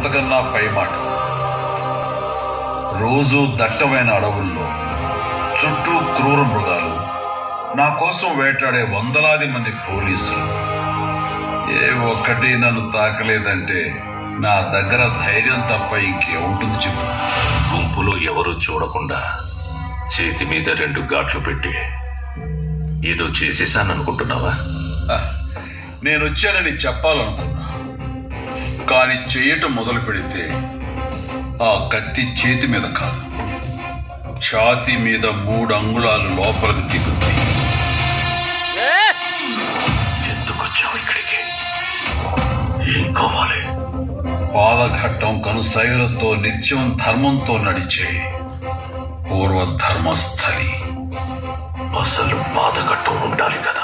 అంతకన్నా పై మాట రోజు దట్టమైన అడవుల్లో చుట్టూ క్రూర మృగాలు నా కోసం వేటాడే వందలాది మంది పోలీసులు ఏ ఒక్కటి నన్ను తాకలేదంటే నా దగ్గర ధైర్యం తప్ప ఇంకేముంటుంది చెప్పు గుంపులో ఎవరూ చూడకుండా చేతి మీద రెండు ఘాట్లు పెట్టి ఏదో చేసేసాననుకుంటున్నావా ఆ, నేను వచ్చానని చెప్పాలనుకున్నా కానీ చేయటం మొదలు పెడితే ఆ కత్తి చేతి మీద కాదు ఛాతి మీద మూడు అంగుళాలు లోపలికి దిగుద్ది ఎందుకు వచ్చావు ఇక్కడికి ఏం కావాలి పాదఘట్టం కనుసైలతో నిత్యం ధర్మంతో నడిచే పూర్వ ధర్మస్థలి అసలు బాధ కట్టు ఉండాలి కదా